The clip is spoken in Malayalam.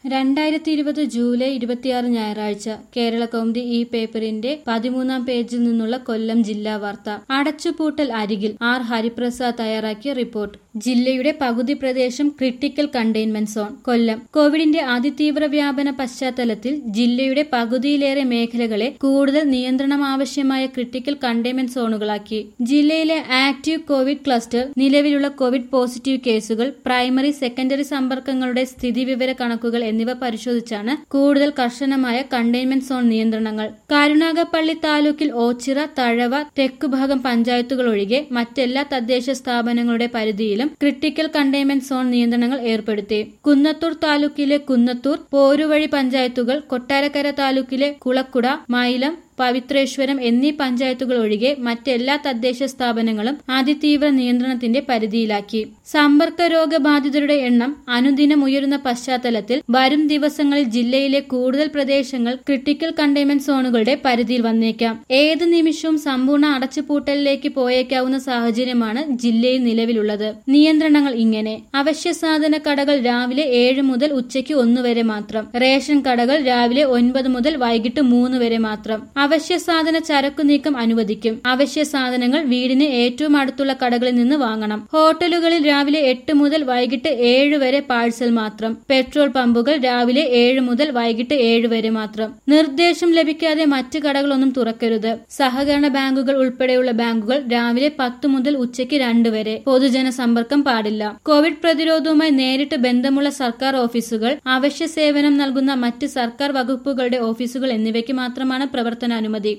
രണ്ടായിരത്തി ഇരുപത് ജൂലൈ ഇരുപത്തിയാറ് ഞായറാഴ്ച കേരള കൗമുദി ഈ പേപ്പറിന്റെ പതിമൂന്നാം പേജിൽ നിന്നുള്ള കൊല്ലം ജില്ലാ വാർത്ത അടച്ചുപൂട്ടൽ അരികിൽ ആർ ഹരിപ്രസാദ് തയ്യാറാക്കിയ റിപ്പോർട്ട് ജില്ലയുടെ പകുതി പ്രദേശം ക്രിട്ടിക്കൽ കണ്ടെയ്ൻമെന്റ് സോൺ കൊല്ലം കോവിഡിന്റെ അതിതീവ്ര വ്യാപന പശ്ചാത്തലത്തിൽ ജില്ലയുടെ പകുതിയിലേറെ മേഖലകളെ കൂടുതൽ നിയന്ത്രണം ആവശ്യമായ ക്രിട്ടിക്കൽ കണ്ടെയ്ൻമെന്റ് സോണുകളാക്കി ജില്ലയിലെ ആക്റ്റീവ് കോവിഡ് ക്ലസ്റ്റർ നിലവിലുള്ള കോവിഡ് പോസിറ്റീവ് കേസുകൾ പ്രൈമറി സെക്കൻഡറി സമ്പർക്കങ്ങളുടെ സ്ഥിതിവിവര കണക്കുകൾ എന്നിവ പരിശോധിച്ചാണ് കൂടുതൽ കർശനമായ കണ്ടെയ്ൻമെന്റ് സോൺ നിയന്ത്രണങ്ങൾ കരുനാഗപ്പള്ളി താലൂക്കിൽ ഓച്ചിറ തഴവ തെക്കുഭാഗം പഞ്ചായത്തുകൾ ഒഴികെ മറ്റെല്ലാ തദ്ദേശ സ്ഥാപനങ്ങളുടെ പരിധിയിലും ക്രിട്ടിക്കൽ കണ്ടെയ്ൻമെന്റ് സോൺ നിയന്ത്രണങ്ങൾ ഏർപ്പെടുത്തി കുന്നത്തൂർ താലൂക്കിലെ കുന്നത്തൂർ പോരുവഴി പഞ്ചായത്തുകൾ കൊട്ടാരക്കര താലൂക്കിലെ കുളക്കുട മൈലം പവിത്രേശ്വരം എന്നീ പഞ്ചായത്തുകൾ ഒഴികെ മറ്റെല്ലാ തദ്ദേശ സ്ഥാപനങ്ങളും അതിതീവ്ര നിയന്ത്രണത്തിന്റെ പരിധിയിലാക്കി സമ്പർക്ക രോഗബാധിതരുടെ എണ്ണം അനുദിനം ഉയരുന്ന പശ്ചാത്തലത്തിൽ വരും ദിവസങ്ങളിൽ ജില്ലയിലെ കൂടുതൽ പ്രദേശങ്ങൾ ക്രിട്ടിക്കൽ കണ്ടെയ്ൻമെന്റ് സോണുകളുടെ പരിധിയിൽ വന്നേക്കാം ഏത് നിമിഷവും സമ്പൂർണ്ണ അടച്ചുപൂട്ടലിലേക്ക് പോയേക്കാവുന്ന സാഹചര്യമാണ് ജില്ലയിൽ നിലവിലുള്ളത് നിയന്ത്രണങ്ങൾ ഇങ്ങനെ അവശ്യ സാധന കടകൾ രാവിലെ ഏഴ് മുതൽ ഉച്ചയ്ക്ക് ഒന്ന് വരെ മാത്രം റേഷൻ കടകൾ രാവിലെ ഒൻപത് മുതൽ വൈകിട്ട് മൂന്ന് വരെ മാത്രം അവശ്യ സാധന ചരക്കു നീക്കം അനുവദിക്കും അവശ്യ സാധനങ്ങൾ വീടിന് ഏറ്റവും അടുത്തുള്ള കടകളിൽ നിന്ന് വാങ്ങണം ഹോട്ടലുകളിൽ രാവിലെ എട്ട് മുതൽ വൈകിട്ട് ഏഴ് വരെ പാഴ്സൽ മാത്രം പെട്രോൾ പമ്പുകൾ രാവിലെ ഏഴ് മുതൽ വൈകിട്ട് ഏഴ് വരെ മാത്രം നിർദ്ദേശം ലഭിക്കാതെ മറ്റ് കടകളൊന്നും തുറക്കരുത് സഹകരണ ബാങ്കുകൾ ഉൾപ്പെടെയുള്ള ബാങ്കുകൾ രാവിലെ പത്ത് മുതൽ ഉച്ചയ്ക്ക് രണ്ട് വരെ പൊതുജന സമ്പർക്കം പാടില്ല കോവിഡ് പ്രതിരോധവുമായി നേരിട്ട് ബന്ധമുള്ള സർക്കാർ ഓഫീസുകൾ അവശ്യ സേവനം നൽകുന്ന മറ്റ് സർക്കാർ വകുപ്പുകളുടെ ഓഫീസുകൾ എന്നിവയ്ക്ക് മാത്രമാണ് പ്രവർത്തനാനുമതി